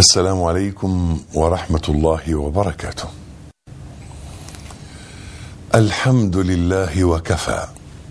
السلام عليكم ورحمة الله وبركاته. الحمد لله وكفى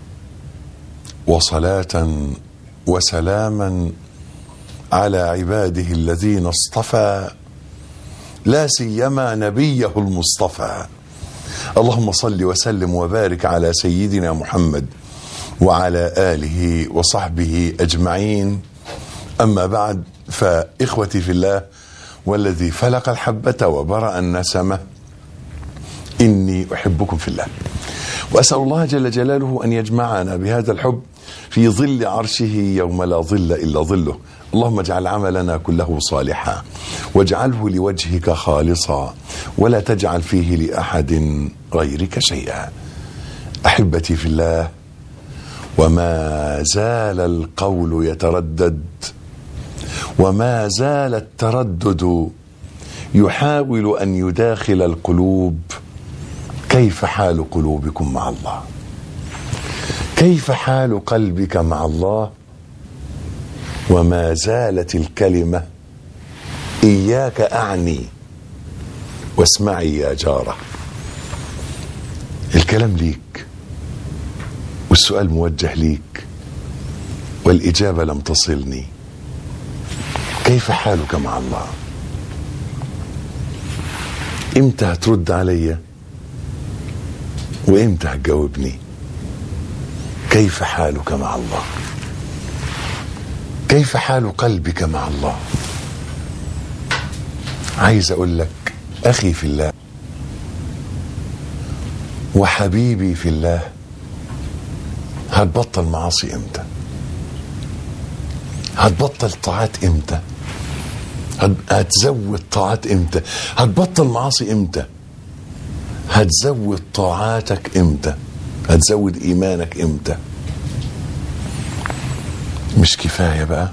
وصلاة وسلاما على عباده الذين اصطفى لا سيما نبيه المصطفى. اللهم صل وسلم وبارك على سيدنا محمد وعلى آله وصحبه أجمعين أما بعد فإخوتي في الله والذي فلق الحبة وبرأ النسمة إني أحبكم في الله وأسأل الله جل جلاله أن يجمعنا بهذا الحب في ظل عرشه يوم لا ظل إلا ظله اللهم اجعل عملنا كله صالحا واجعله لوجهك خالصا ولا تجعل فيه لأحد غيرك شيئا أحبتي في الله وما زال القول يتردد وما زال التردد يحاول ان يداخل القلوب كيف حال قلوبكم مع الله كيف حال قلبك مع الله وما زالت الكلمه اياك اعني واسمعي يا جاره الكلام ليك والسؤال موجه ليك والاجابه لم تصلني كيف حالك مع الله امتى هترد عليا وامتى هتجاوبني كيف حالك مع الله كيف حال قلبك مع الله عايز اقول لك اخي في الله وحبيبي في الله هتبطل معاصي امتى هتبطل طاعات امتى هتزود طاعات امتى هتبطل معاصي امتى هتزود طاعاتك امتى هتزود ايمانك امتى مش كفايه بقى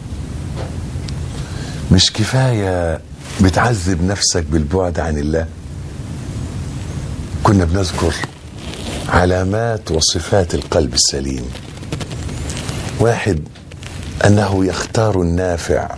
مش كفايه بتعذب نفسك بالبعد عن الله كنا بنذكر علامات وصفات القلب السليم واحد انه يختار النافع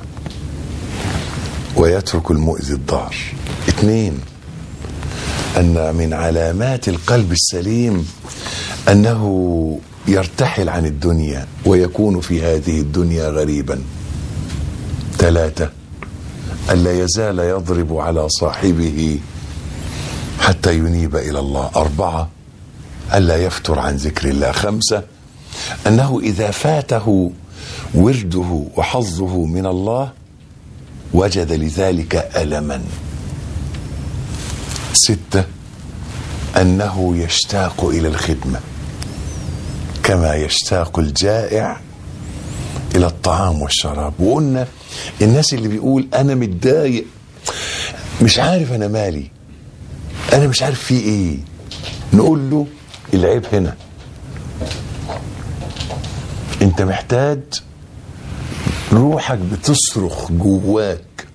ويترك المؤذي الضار اثنين ان من علامات القلب السليم انه يرتحل عن الدنيا ويكون في هذه الدنيا غريبا ثلاثه الا يزال يضرب على صاحبه حتى ينيب الى الله اربعه الا يفتر عن ذكر الله خمسه انه اذا فاته ورده وحظه من الله وجد لذلك ألما ستة أنه يشتاق إلى الخدمة كما يشتاق الجائع إلى الطعام والشراب وقلنا الناس اللي بيقول أنا متضايق مش عارف أنا مالي أنا مش عارف في إيه نقول له العيب هنا أنت محتاج روحك بتصرخ جواك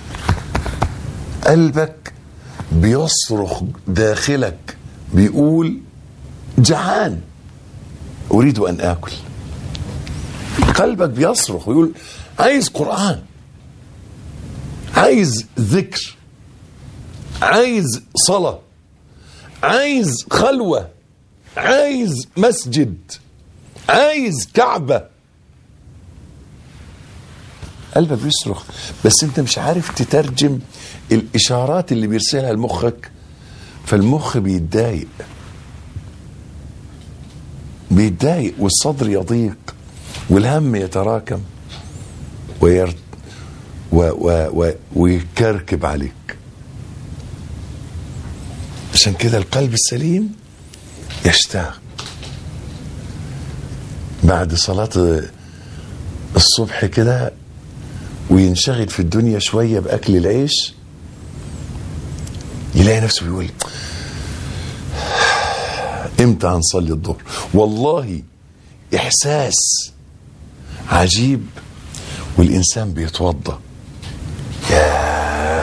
قلبك بيصرخ داخلك بيقول جعان اريد ان اكل قلبك بيصرخ ويقول عايز قران عايز ذكر عايز صلاه عايز خلوه عايز مسجد عايز كعبه قلبك بيصرخ بس انت مش عارف تترجم الاشارات اللي بيرسلها لمخك فالمخ بيتضايق بيتضايق والصدر يضيق والهم يتراكم وير و و و ويكركب عليك عشان كده القلب السليم يشتاق بعد صلاة الصبح كده وينشغل في الدنيا شوية بأكل العيش يلاقي نفسه بيقول امتى هنصلي الظهر والله إحساس عجيب والإنسان بيتوضأ ياه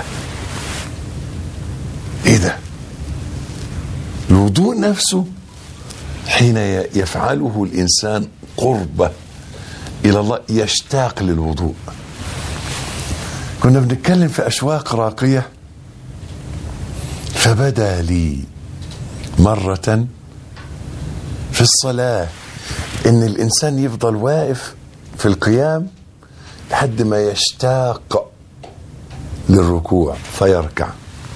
إيه ده الوضوء نفسه حين يفعله الإنسان قربة إلى الله يشتاق للوضوء كنا بنتكلم في أشواق راقية فبدا لي مرة في الصلاة إن الإنسان يفضل واقف في القيام لحد ما يشتاق للركوع فيركع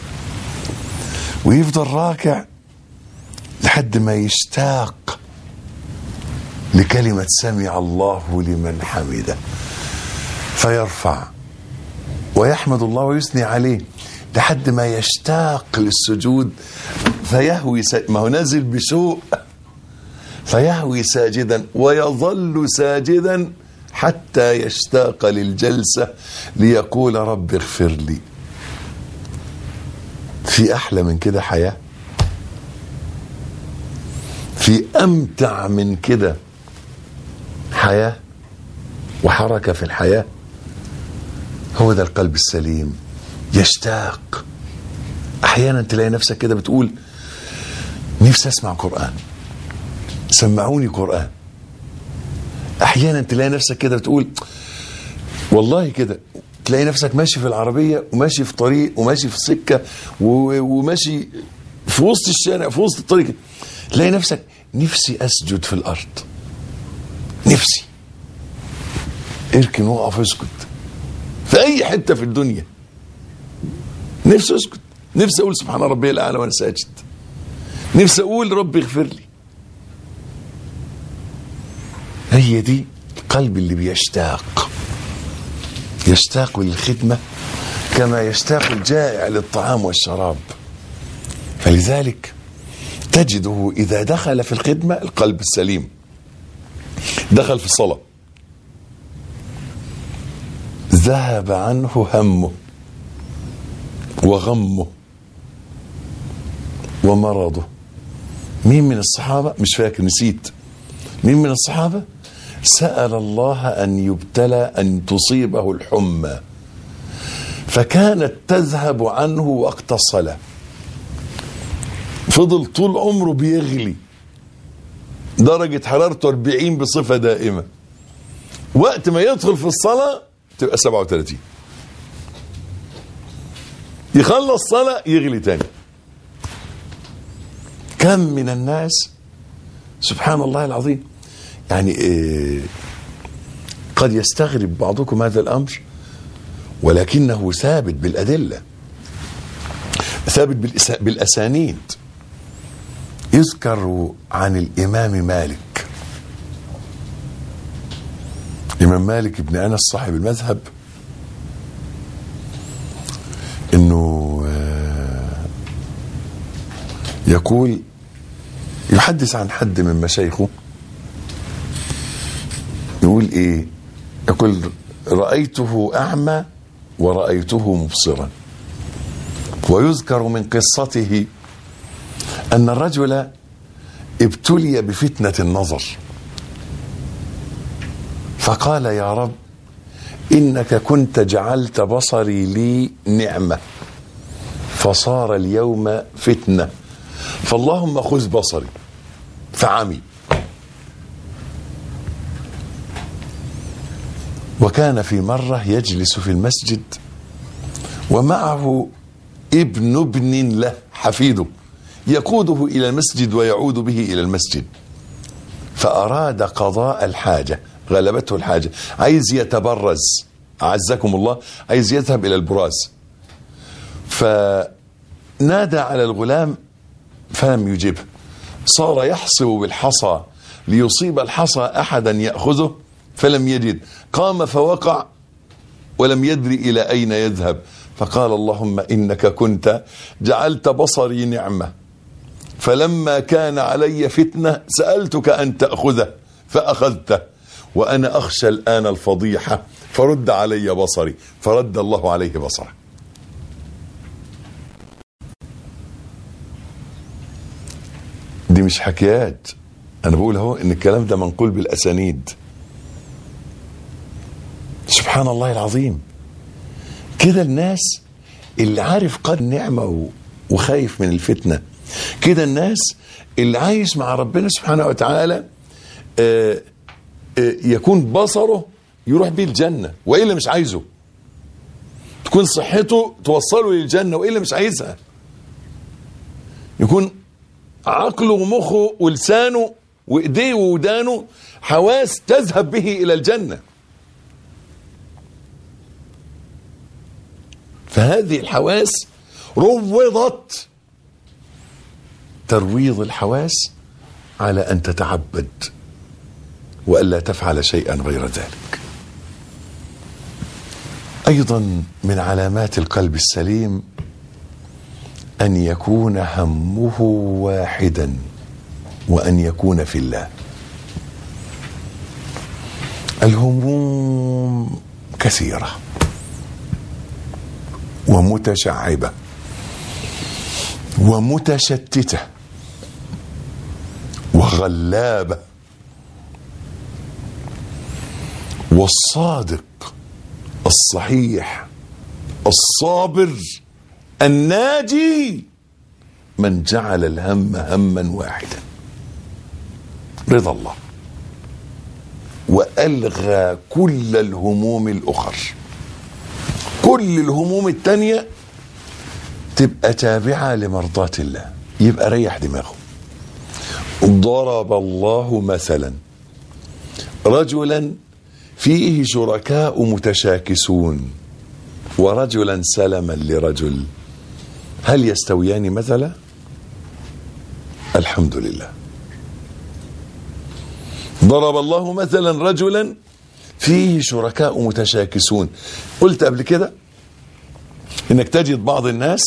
ويفضل راكع لحد ما يشتاق لكلمة سمع الله لمن حمده فيرفع ويحمد الله ويثني عليه لحد ما يشتاق للسجود فيهوي س... ما هو نازل بسوء فيهوي ساجدا ويظل ساجدا حتى يشتاق للجلسة ليقول رب اغفر لي في أحلى من كده حياة في أمتع من كده حياة وحركة في الحياة هو ده القلب السليم يشتاق أحيانا تلاقي نفسك كده بتقول نفسي أسمع قرآن سمعوني قرآن أحيانا تلاقي نفسك كده بتقول والله كده تلاقي نفسك ماشي في العربية وماشي في طريق وماشي في سكة و- وماشي في وسط الشارع في وسط الطريق تلاقي نفسك نفسي أسجد في الأرض نفسي اركن وقف اسكت في أي حتة في الدنيا نفسي اسكت نفسي أقول سبحان ربي الأعلى وأنا ساجد نفسي أقول ربي اغفر لي هي دي القلب اللي بيشتاق يشتاق للخدمة كما يشتاق الجائع للطعام والشراب فلذلك تجده إذا دخل في الخدمة القلب السليم دخل في الصلاة ذهب عنه همه وغمه ومرضه مين من الصحابة مش فاكر نسيت مين من الصحابة سأل الله أن يبتلى أن تصيبه الحمى فكانت تذهب عنه وقت الصلاة فضل طول عمره بيغلي درجة حرارته 40 بصفة دائمة وقت ما يدخل في الصلاة تبقى 37 يخلص صلاة يغلي تاني كم من الناس سبحان الله العظيم يعني إيه قد يستغرب بعضكم هذا الأمر ولكنه ثابت بالأدلة ثابت بالإس- بالأسانيد يذكر عن الإمام مالك الإمام مالك بن أنس صاحب المذهب إنه آه، يقول يحدث عن حد من مشايخه يقول ايه يقول رأيته أعمى ورأيته مبصرا ويذكر من قصته أن الرجل ابتلي بفتنة النظر فقال يا رب إنك كنت جعلت بصري لي نعمة فصار اليوم فتنة فاللهم خذ بصري فعمي وكان في مرة يجلس في المسجد ومعه ابن ابن له حفيده يقوده إلى المسجد ويعود به إلى المسجد فأراد قضاء الحاجة غلبته الحاجة عايز يتبرز أعزكم الله عايز يذهب إلى البراز فنادى على الغلام فلم يجبه صار يحصب بالحصى ليصيب الحصى أحدا يأخذه فلم يجد قام فوقع ولم يدري إلى أين يذهب فقال اللهم إنك كنت جعلت بصري نعمة فلما كان علي فتنة سألتك أن تأخذه فأخذته وأنا أخشى الآن الفضيحة فرد علي بصري فرد الله عليه بصره دي مش حكايات أنا بقول اهو إن الكلام ده منقول بالأسانيد سبحان الله العظيم كده الناس اللي عارف قدر النعمة و- وخايف من الفتنة كده الناس اللي عايش مع ربنا سبحانه وتعالى آه، آه، يكون بصره يروح بيه الجنة وإلا مش عايزه تكون صحته توصله للجنة وإلا مش عايزها يكون عقله ومخه ولسانه وإيديه وودانه حواس تذهب به إلى الجنة فهذه الحواس روضت ترويض الحواس على أن تتعبد وألا تفعل شيئا غير ذلك أيضا من علامات القلب السليم أن يكون همه واحدا وأن يكون في الله الهموم كثيرة ومتشعبة ومتشتتة وغلابة والصادق الصحيح الصابر الناجي من جعل الهم هما واحدا رضا الله والغى كل الهموم الاخر كل الهموم التانية تبقى تابعة لمرضاة الله يبقى ريح دماغه ضرب الله مثلا رجلا فيه شركاء متشاكسون ورجلا سلما لرجل هل يستويان مثلا الحمد لله ضرب الله مثلا رجلا فيه شركاء متشاكسون قلت قبل كده انك تجد بعض الناس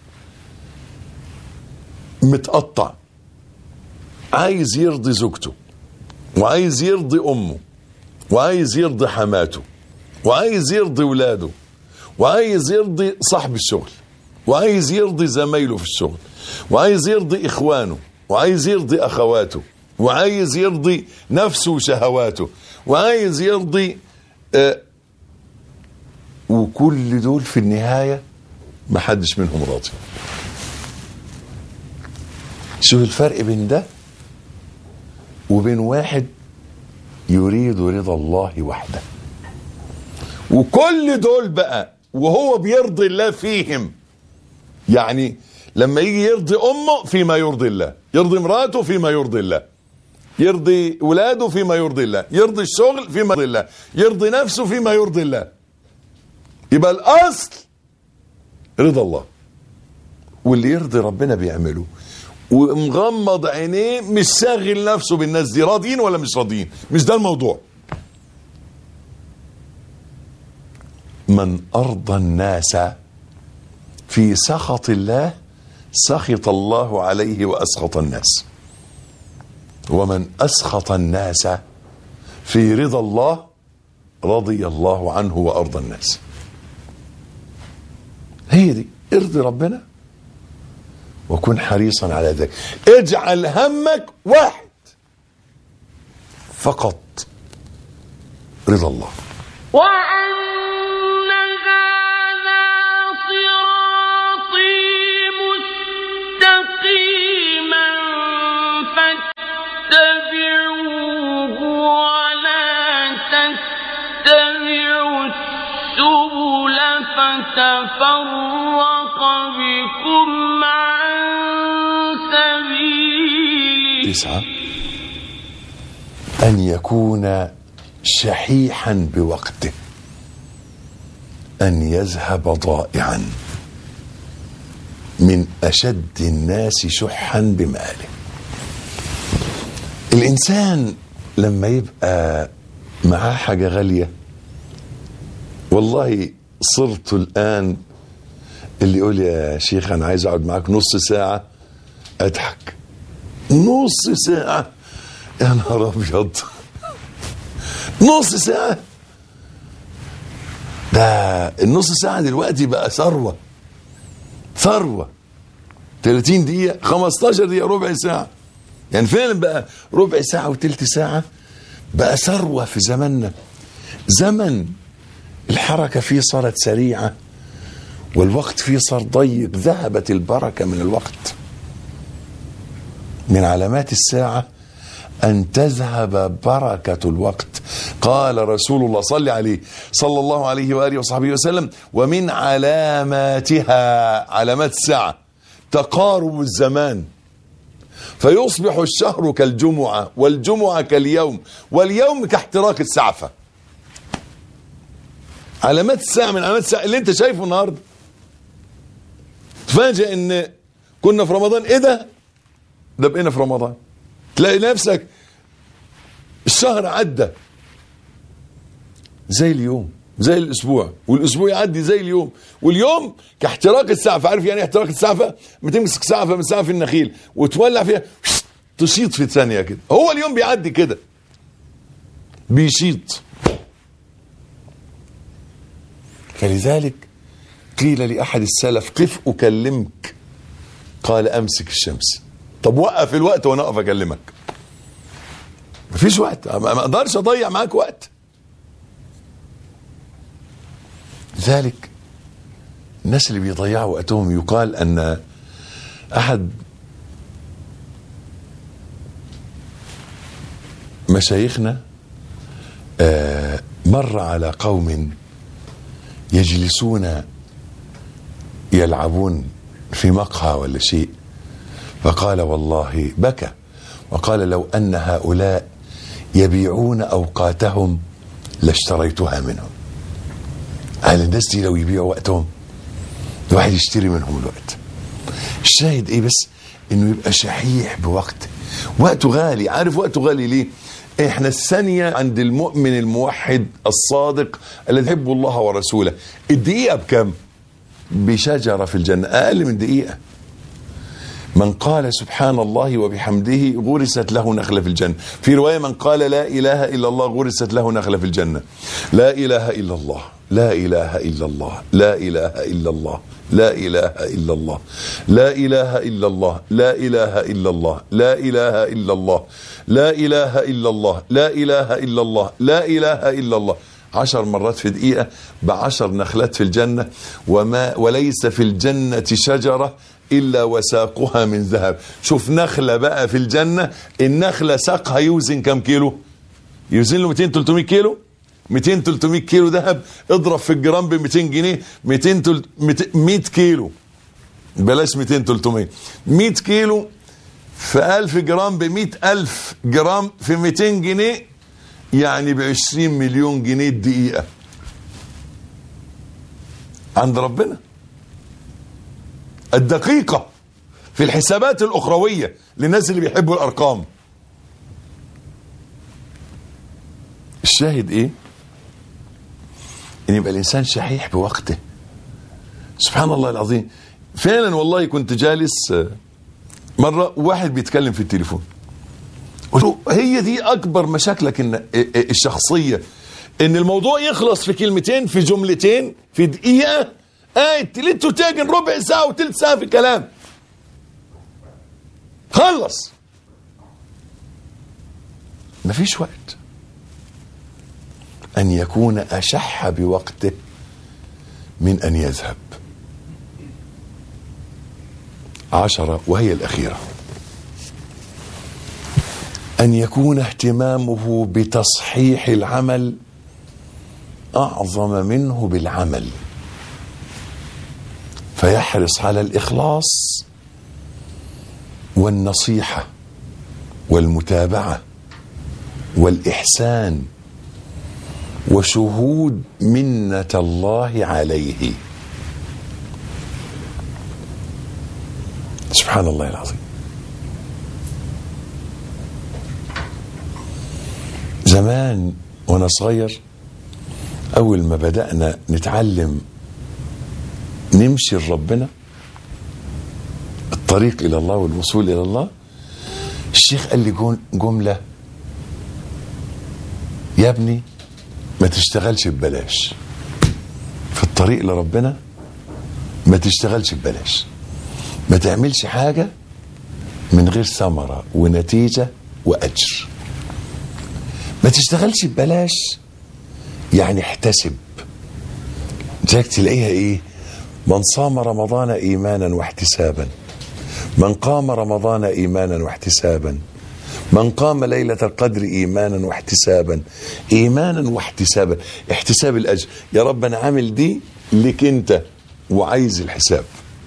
متقطع عايز يرضي زوجته وعايز يرضي امه وعايز يرضي حماته وعايز يرضي ولاده وعايز يرضي صاحب الشغل وعايز يرضي زمايله في الشغل وعايز يرضي اخوانه وعايز يرضي اخواته وعايز يرضي نفسه وشهواته وعايز يرضي آه وكل دول في النهاية ما حدش منهم راضي شوف الفرق بين ده وبين واحد يريد رضا الله وحده وكل دول بقى وهو بيرضي الله فيهم يعني لما يجي يرضي امه فيما يرضي الله يرضي امراته فيما يرضي الله يرضي ولاده فيما يرضي الله يرضي الشغل فيما يرضي الله يرضي نفسه فيما يرضي الله يبقى الاصل رضا الله واللي يرضي ربنا بيعمله ومغمض عينيه مش شاغل نفسه بالناس دي راضيين ولا مش راضيين مش ده الموضوع من ارضى الناس في سخط الله سخط الله عليه واسخط الناس ومن اسخط الناس في رضا الله رضي الله عنه وارضى الناس هي دي ارضي ربنا وكن حريصا على ذلك اجعل همك واحد فقط رضا الله وأن هذا صراطي مستقيما فاتبعوه ولا تتبعوا السبل فتفرق بكم عن سبيله تسعة أن يكون شحيحا بوقته أن يذهب ضائعا من أشد الناس شحا بماله الإنسان لما يبقى معاه حاجة غالية والله صرت الآن اللي يقول يا شيخ أنا عايز أقعد معاك نص ساعة أضحك نص ساعة يا نهار أبيض نص ساعة ده النص ساعة دلوقتي بقى ثروة ثروة 30 دقيقة 15 دقيقة ربع ساعة يعني فعلا بقى ربع ساعة وتلت ساعة بقى ثروة في زماننا زمن الحركة فيه صارت سريعة والوقت فيه صار ضيق ذهبت البركة من الوقت من علامات الساعة أن تذهب بركة الوقت قال رسول الله صلى عليه صلى الله عليه وآله وصحبه وسلم ومن علاماتها علامات الساعة تقارب الزمان فيصبح الشهر كالجمعة والجمعة كاليوم واليوم كاحتراق السعفة علامات الساعة من علامات الساعة اللي انت شايفه النهاردة تفاجئ ان كنا في رمضان ايه ده ده بقينا في رمضان تلاقي نفسك الشهر عدى زي اليوم زي الاسبوع والاسبوع يعدي زي اليوم واليوم كاحتراق السعفه عارف يعني ايه احتراق السعفه ما تمسك سعفه من سعف النخيل وتولع فيها تشيط في ثانيه كده هو اليوم بيعدي كده بيشيط فلذلك قيل لاحد السلف قف اكلمك قال امسك الشمس طب وقف الوقت وانا اقف اكلمك مفيش وقت ما ما اقدرش اضيع معاك وقت ذلك الناس اللي بيضيعوا وقتهم يقال ان احد مشايخنا آه، مر على قوم يجلسون يلعبون في مقهى ولا شيء فقال والله بكى وقال لو ان هؤلاء يبيعون اوقاتهم لاشتريتها منهم قال الناس دي لو يبيعوا وقتهم الواحد يشتري منهم الوقت الشاهد ايه بس انه يبقى شحيح بوقته وقته غالي عارف وقته غالي ليه احنا الثانية عند المؤمن الموحد الصادق الذي يحب الله ورسوله الدقيقة بكم بشجرة في الجنة اقل من دقيقة من قال سبحان الله وبحمده غرست له نخلة في الجنة في رواية من قال لا إله إلا الله غرست له نخلة في الجنة لا إله إلا الله لا إله إلا الله لا إله إلا الله لا إله إلا الله لا إله إلا الله لا إله إلا الله لا إله إلا الله لا إله إلا الله لا إله إلا الله لا إله إلا الله عشر مرات في دقيقة بعشر نخلات في الجنة وما وليس في الجنة شجرة إلا وساقها من ذهب شوف نخلة بقى في الجنة النخلة ساقها يوزن كم كيلو يوزن له 200 300 كيلو 200 300 كيلو ذهب اضرب في الجرام ب 200 جنيه 200 تل- 100 كيلو بلاش 200 300 100 كيلو في 1000 جرام ب 100000 جرام في 200 جنيه يعني ب 20 مليون جنيه الدقيقة عند ربنا الدقيقة في الحسابات الأخروية للناس اللي بيحبوا الأرقام الشاهد إيه إن يبقى الإنسان شحيح بوقته سبحان الله العظيم فعلا والله كنت جالس آه، مرة واحد بيتكلم في التليفون قلت له هي دي أكبر مشاكلك إن آه، آه، الشخصية إن الموضوع يخلص في كلمتين في جملتين في دقيقة قاعد تلت وتاجن ربع ساعة وتلت ساعة في كلام خلص مفيش وقت أن يكون أشح بوقته من أن يذهب عشرة وهي الأخيرة أن يكون اهتمامه بتصحيح العمل أعظم منه بالعمل فيحرص على الإخلاص والنصيحة والمتابعة والإحسان وشهود منة الله عليه سبحان الله العظيم زمان وانا صغير اول ما بدأنا نتعلم نمشي لربنا الطريق الى الله والوصول الى الله الشيخ قال لي جون- جملة يا ابني ما تشتغلش ببلاش في الطريق لربنا ما تشتغلش ببلاش ما تعملش حاجة من غير ثمرة ونتيجة وأجر ما تشتغلش ببلاش يعني احتسب لذلك تلاقيها ايه من صام رمضان ايمانا واحتسابا من قام رمضان ايمانا واحتسابا من من قام ليلة القدر إيمانا واحتسابا إيمانا واحتسابا احتساب الأجر يا رب أنا عامل دي لك أنت وعايز الحساب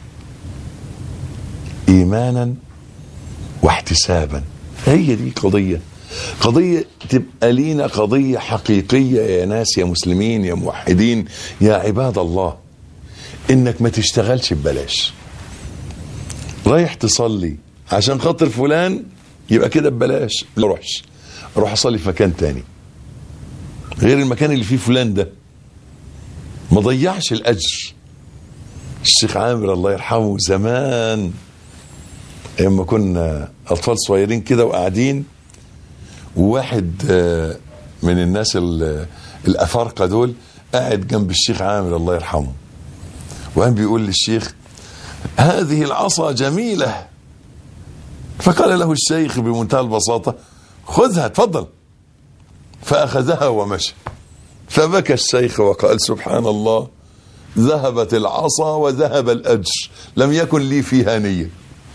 إيمانا واحتسابا هي دي قضية قضية تبقى لينا قضية حقيقية يا ناس يا مسلمين يا موحدين يا عباد الله انك ما تشتغلش ببلاش رايح تصلي عشان خاطر فلان يبقى كده ببلاش لا روحش اروح اصلي في مكان تاني غير المكان اللي فيه فلان ده ما ضيعش الاجر الشيخ عامر الله يرحمه زمان ايام كنا اطفال صغيرين كده وقاعدين وواحد آه، من الناس ال- الافارقه دول قاعد جنب الشيخ عامر الله يرحمه وقام بيقول للشيخ هذه العصا جميله فقال له الشيخ بمنتهى البساطه خذها تفضل فاخذها ومشى فبكى الشيخ وقال سبحان الله ذهبت العصا وذهب الاجر لم يكن لي فيها نيه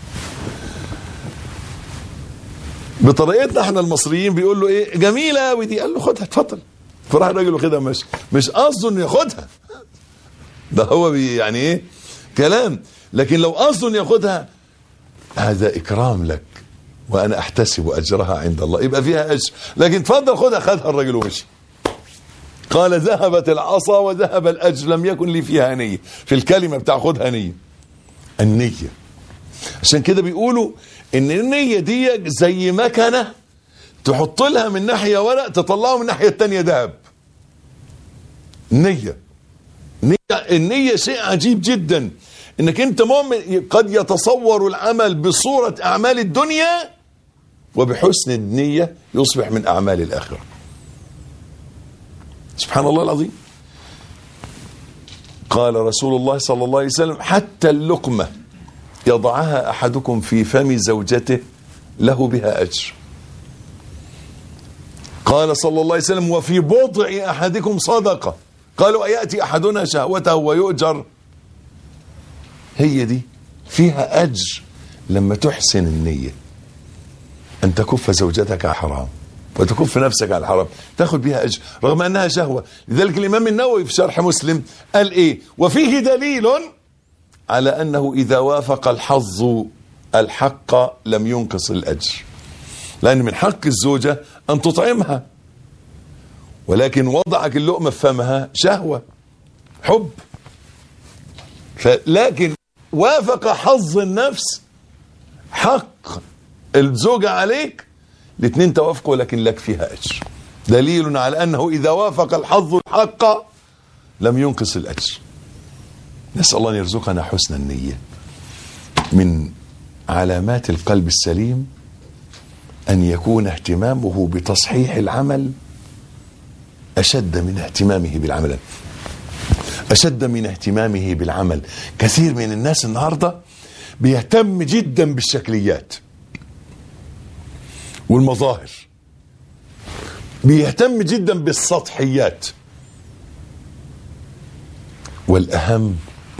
بطريقتنا احنا المصريين بيقول له ايه جميله قوي دي قال له خدها اتفضل فراح الراجل واخدها ماشي مش قصده انه ياخدها ده هو بي يعني ايه كلام لكن لو قصده انه ياخدها هذا اكرام لك وانا احتسب اجرها عند الله يبقى فيها اجر لكن اتفضل خدها خدها الراجل ومشي قال ذهبت العصا وذهب الاجر لم يكن لي فيها نيه في الكلمه بتاع خدها نيه النيه عشان كده بيقولوا ان النية دي زي مكنة تحط لها من ناحية ورق تطلعه من الناحية التانية ذهب نية نية النية شيء عجيب جدا انك انت مؤمن قد يتصور العمل بصورة اعمال الدنيا وبحسن النية يصبح من اعمال الاخرة سبحان الله العظيم قال رسول الله صلى الله عليه وسلم حتى اللقمه يضعها احدكم في فم زوجته له بها اجر قال صلى الله عليه وسلم وفي بضع احدكم صدقه قالوا اياتي احدنا شهوته ويؤجر هي دي فيها اجر لما تحسن النيه ان تكف زوجتك عن حرام وتكف نفسك عن الحرام تاخذ بها اجر رغم انها شهوه لذلك الامام النووي في شرح مسلم قال ايه وفيه دليل على انه اذا وافق الحظ الحق لم ينقص الاجر لان من حق الزوجه ان تطعمها ولكن وضعك اللقمه في فمها شهوه حب لكن وافق حظ النفس حق الزوجه عليك الاثنين توافقوا لكن لك فيها اجر دليل على انه اذا وافق الحظ الحق لم ينقص الاجر نسأل الله أن يرزقنا حسن النية من علامات القلب السليم أن يكون اهتمامه بتصحيح العمل أشد من اهتمامه بالعمل أشد من اهتمامه بالعمل كثير من الناس النهاردة بيهتم جدا بالشكليات والمظاهر بيهتم جدا بالسطحيات والأهم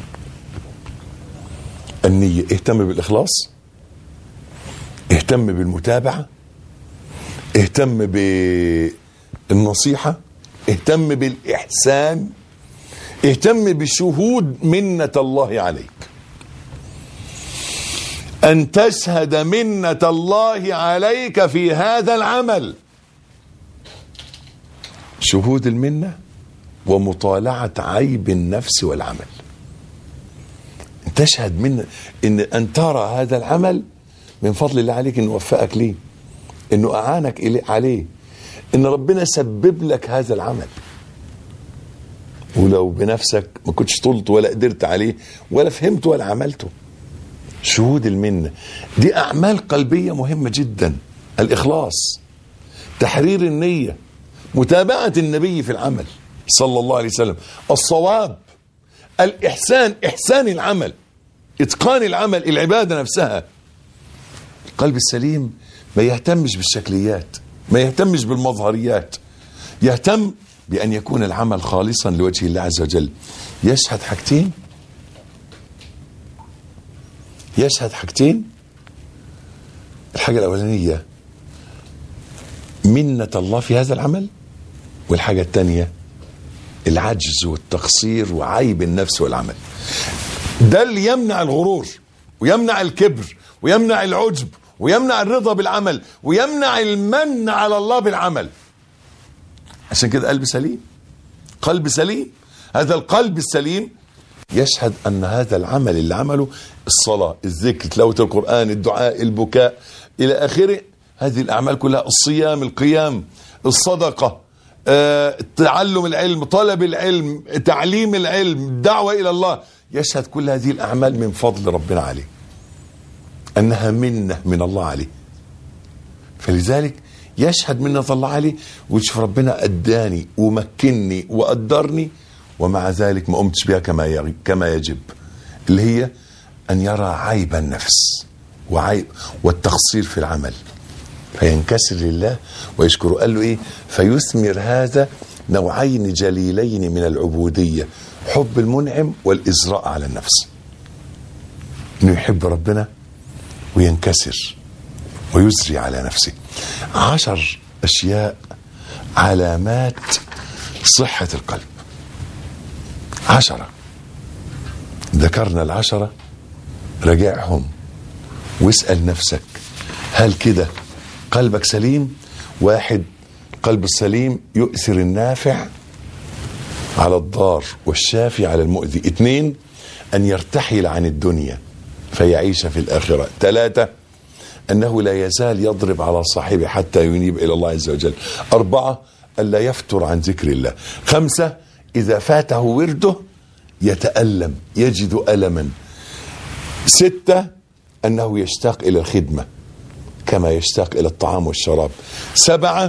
النية اهتم بالإخلاص اهتم بالمتابعة اهتم بالنصيحة اهتم بالإحسان اهتم بشهود منة الله عليك أن تشهد منة الله عليك في هذا العمل شهود المنة ومطالعة عيب النفس والعمل تشهد من ان ان ترى هذا العمل من فضل الله عليك انه وفقك ليه انه اعانك إليه عليه ان ربنا سبب لك هذا العمل ولو بنفسك ما كنتش طلت ولا قدرت عليه ولا فهمت ولا عملته شهود المنة دي أعمال قلبية مهمة جدا الإخلاص تحرير النية متابعة النبي في العمل صلى الله عليه وسلم الصواب الإحسان إحسان العمل إتقان العمل العبادة نفسها القلب السليم ما يهتمش بالشكليات ما يهتمش بالمظهريات يهتم بأن يكون العمل خالصا لوجه الله عز وجل يشهد حاجتين يشهد حاجتين الحاجة الأولانية منة الله في هذا العمل والحاجة الثانية العجز والتقصير وعيب النفس والعمل ده اللي يمنع الغرور ويمنع الكبر ويمنع العجب ويمنع الرضا بالعمل ويمنع المن على الله بالعمل عشان كده قلب سليم قلب سليم هذا القلب السليم يشهد ان هذا العمل اللي عمله الصلاه الذكر تلاوه القران الدعاء البكاء الى اخره هذه الاعمال كلها الصيام القيام الصدقه آه، تعلم العلم طلب العلم تعليم العلم الدعوه الى الله يشهد كل هذه الاعمال من فضل ربنا عليه انها منه من الله عليه فلذلك يشهد منة الله عليه ويشوف ربنا اداني ومكنني وقدرني ومع ذلك ما قمتش بها كما يغ- كما يجب اللي هي ان يرى عيب النفس وعيب والتقصير في العمل فينكسر لله ويشكره قال له ايه فيثمر هذا نوعين جليلين من العبوديه حب المنعم والازراء على النفس انه يحب ربنا وينكسر ويسري على نفسه عشر اشياء علامات صحه القلب عشره ذكرنا العشره راجعهم واسال نفسك هل كده قلبك سليم واحد قلب السليم يؤثر النافع على الضار والشافي على المؤذي اثنين أن يرتحل عن الدنيا فيعيش في الآخرة ثلاثة أنه لا يزال يضرب على صاحبه حتى ينيب إلى الله عز وجل أربعة ألا يفتر عن ذكر الله خمسة إذا فاته ورده يتألم يجد ألما ستة أنه يشتاق إلى الخدمة كما يشتاق إلى الطعام والشراب سبعة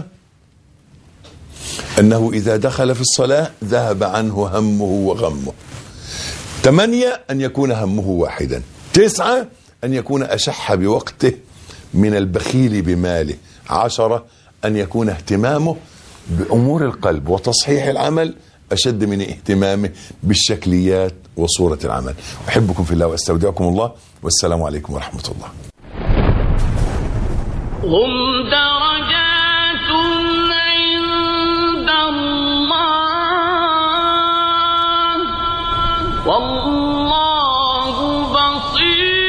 أنه إذا دخل في الصلاة ذهب عنه همه وغمه ثمانية أن يكون همه واحدا تسعة أن يكون أشح بوقته من البخيل بماله عشرة أن يكون اهتمامه بأمور القلب وتصحيح العمل أشد من اهتمامه بالشكليات وصورة العمل أحبكم في الله وأستودعكم الله والسلام عليكم ورحمة الله هم درجات عند الله والله